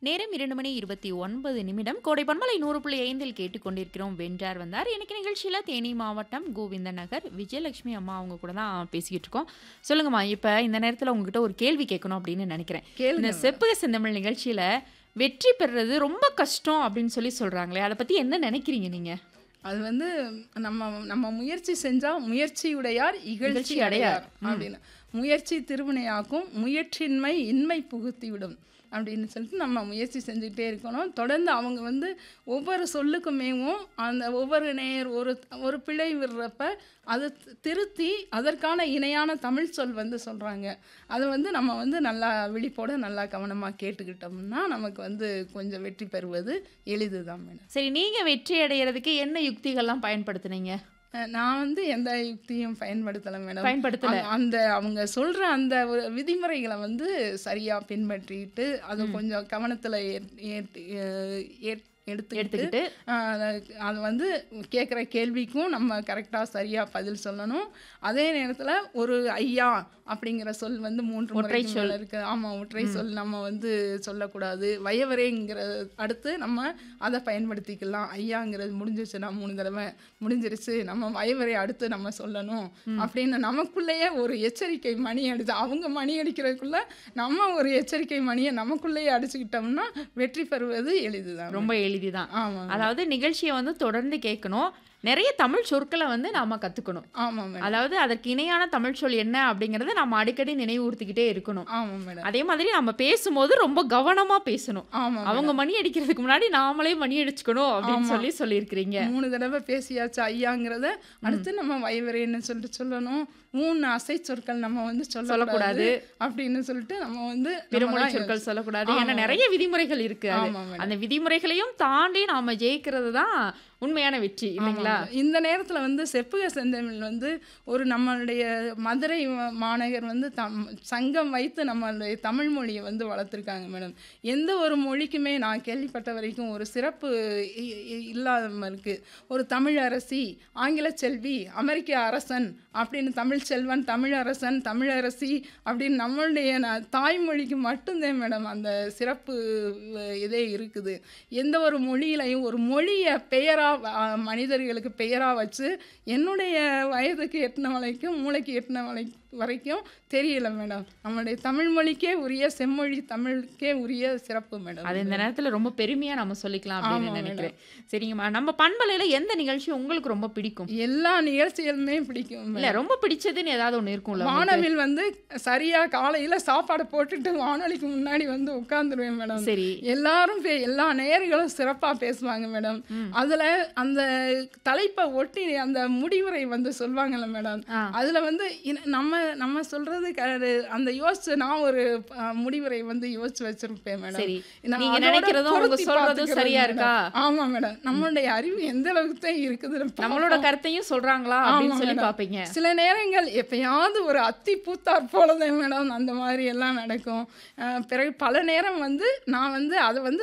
நேரம் இரண்டு மணி இருபத்தி ஒன்பது நிமிடம் கோடை பண்பலை நூறு புள்ளி ஐந்தில் கேட்டுக்கொண்டிருக்கிறோம் வென்றார் வந்தார் இன்னைக்கு நிகழ்ச்சியில் தேனி மாவட்டம் கோவிந்த நகர் விஜயலட்சுமி அம்மா அவங்க கூட தான் பேசிக்கிட்டு இருக்கோம் சொல்லுங்கம்மா இப்போ இந்த நேரத்தில் உங்ககிட்ட ஒரு கேள்வி கேட்கணும் அப்படின்னு நினைக்கிறேன் கேளுங்க இந்த செப்புக செந்தமிழ் நிகழ்ச்சியில் வெற்றி பெறுறது ரொம்ப கஷ்டம் அப்படின்னு சொல்லி சொல்கிறாங்களே அதை பற்றி என்ன நினைக்கிறீங்க நீங்கள் அது வந்து நம்ம நம்ம முயற்சி செஞ்சா முயற்சியுடையார் இகழ்ச்சி இகழ்ச்சி அடையார் அடையார். அப்படின்னு முயற்சி திருவினையாக்கும் முயற்சியின்மை இன்மை புகுத்தி விடும் அப்படின்னு சொல்லிட்டு நம்ம முயற்சி செஞ்சுக்கிட்டே இருக்கணும் தொடர்ந்து அவங்க வந்து ஒவ்வொரு சொல்லுக்குமேவும் அந்த ஒவ்வொரு நேர் ஒரு ஒரு பிழை விடுறப்ப அதை தி- திருத்தி அதற்கான இணையான தமிழ் சொல் வந்து சொல்கிறாங்க அதை வந்து நம்ம வந்து நல்லா விழிப்போட நல்லா கவனமாக கேட்டுக்கிட்டோம்னா நமக்கு வந்து கொஞ்சம் வெற்றி பெறுவது எளிது தான் மேடம் சரி நீங்கள் வெற்றி அடைகிறதுக்கு என்ன யுக்திகள்லாம் பயன்படுத்துனீங்க அஹ் நான் வந்து எந்த யுக்தியும் பயன்படுத்தலை மேடம் பயன்படுத்தல அந்த- அந்த அவங்க சொல்ற அந்த ஒரு விதிமுறைகளை வந்து சரியா பின்பற்றிட்டு அதை கொஞ்சம் கவனத்துல ஏற்- ஏற்- அஹ் ஏற்- எடுத்துக்கிட்டு எடுத்துக்கிட்டு ஆஹ் அது வந்து கேட்குற கேள்விக்கும் நம்ம கரெக்டாக சரியாக பதில் சொல்லணும் அதே நேரத்தில் ஒரு ஐயா அப்படிங்கிற சொல் வந்து மூன்று ஒற்றை முறைக்கு மேல இருக்கு ஆமாம் ஒற்றை சொல் நம்ம வந்து சொல்லக்கூடாது வயவரேங்கிற அடுத்து நம்ம அதை பயன்படுத்திக்கலாம் ஐயாங்கிறது முடிஞ்சிருச்சுன்னா மூணு தடவை முடிஞ்சிருச்சு நம்ம வயவரை அடுத்து நம்ம சொல்லணும் அப்படின்னு நமக்குள்ளேயே ஒரு எச்சரிக்கை மணி அடிச்சு அவங்க மணி அடிக்கிறதுக்குள்ள நம்ம ஒரு எச்சரிக்கை மணியை நமக்குள்ளேயே அடிச்சுக்கிட்டோம்னா வெற்றி பெறுவது எளிதுதான் ரொம்ப எளிதிதான் ஆமாம் அதாவது நிகழ்ச்சியை வந்து தொடர்ந்து கேட்கணும் நிறைய தமிழ் சொற்களை வந்து நாம கத்துக்கணும் ஆமாம் மேடம் அதாவது அதற்கு இணையான தமிழ் சொல் என்ன அப்படிங்கறத நம்ம அடிக்கடி நினைவூர்த்திக்கிட்டே இருக்கணும் ஆமாம் மேடம் அதே மாதிரி நம்ம பேசும்போது ரொம்ப கவனமா பேசணும் ஆமாம் அவங்க மணி அடிக்கிறதுக்கு முன்னாடி நாமளே மணி அடிச்சுக்கணும் அப்படின்னு ஆமா. சொல்லி சொல்லியிருக்கிறீங்க மூணு தடவை பேசியாச்சு ஐயாங்கிறத அடுத்து நம்ம வயவரேன்னு சொல்லிட்டு சொல்லணும் மூணு அசை சொற்கள் நம்ம வந்து சொல்லக்கூடாது. சொல்லக்கூடாது அப்படின்னு சொல்லிட்டு நம்ம வந்து பிறமொழி நம்மளா சொற்கள் சொல்லக்கூடாது ஆமா. ஏன்னா நிறைய விதிமுறைகள் இருக்கு அது. ஆமா மேடம். அந்த விதிமுறைகளையும் தாண்டி நாம ஜெயிக்கிறது தான் உண்மையான வெற்றி இல்லைங்களா ஆமாம். இந்த நேரத்துல வந்து செப்புக செந்தமிழ் வந்து ஒரு நம்மளுடைய மதுரை ம- மாநகர் வந்து தம் சங்கம் வைத்து நம்மளுடைய தமிழ் மொழியை வந்து வளர்த்துருக்காங்க மேடம் எந்த ஒரு மொழிக்குமே நான் கேள்விப்பட்ட வரைக்கும் ஒரு சிறப்பு இ- இ- இல்லாம இருக்கு ஒரு தமிழ் அரசி ஆங்கில செல்வி அமெரிக்க அரசன் அப்படின்னு தமிழ் செல்வன் தமிழ் அரசன் தமிழரசி அப்படின்னு நம்மளுடைய ந- தாய்மொழிக்கு மட்டும்தான் மேடம் அந்த சிறப்பு அஹ், இதே இருக்குது எந்த ஒரு மொழியிலையும் ஒரு மொழியை பெயரா அஹ், மனிதர்களுக்கு பெயரா வச்சு என்னுடைய வயதுக்கு எட்டின வரைக்கும் மூளைக்கு எட்டின வரை வரைக்கும் தெரியல மேடம் நம்மளுடைய தமிழ் மொழிக்கே உரிய செம்மொழி தமிழுக்கே உரிய சிறப்பு மேடம் அது இந்த நேரத்துல ரொம்ப பெருமையா நம்ம சொல்லிக்கலாம் அப்படின்னு ஆமா, நினைக்கிறேன் சரிங்கம்மா நம்ம பண்பலையில எந்த நிகழ்ச்சி உங்களுக்கு ரொம்ப பிடிக்கும் எல்லா நிகழ்ச்சிகளுமே பிடிக்கும் இல்ல ரொம்ப பிடிச்சதுன்னு ஏதாவது ஒண்ணு இருக்கும்ல உங்களுக்கு? வானவில் வந்து சரியா காலையில சாப்பாடு போட்டுட்டு வானொலிக்கு முன்னாடி வந்து உட்காந்துருவேன் மேடம் சரி எல்லாரும் பே- எல்லா நேயர்களும் சிறப்பா பேசுவாங்க மேடம் அதுல அந்த தலைப்பை ஒட்டி அந்த முடிவுரை வந்து சொல்லுவாங்கல்ல மேடம் ஆ. அதுல வந்து இன- நம்ம நம்ம சொல்றது க- அந்த யோசிச்சு நான் ஒரு அஹ், முடிவுரை வந்து யோசிச்சு வச்சிருப்பேன் மேடம் சரி நான் நீங்க அதோட நினைக்கிறதும் அவங்க பொருத்தி சொல்றதும் பார்த்துக்கிறேன் சரியா மேடம். இருக்கா ஆமா மேடம் நம்மளுடைய அறிவு எந்த அளவுக்கு தான் இருக்குதுன்னு நம்மளோட பார்ப்போம். கருத்தையும் சொல்றாங்களா அப்படின்னு ஆமா சொல்லி மேடம். பாப்பீங்க சில நேரங்கள் எப்பயாவது ஒரு அத்தி பூத்தார் போலதான் மேடம் அந்த மாதிரி எல்லாம் நடக்கும் அஹ் பிறகு பல நேரம் வந்து நான் வந்து அதை வந்து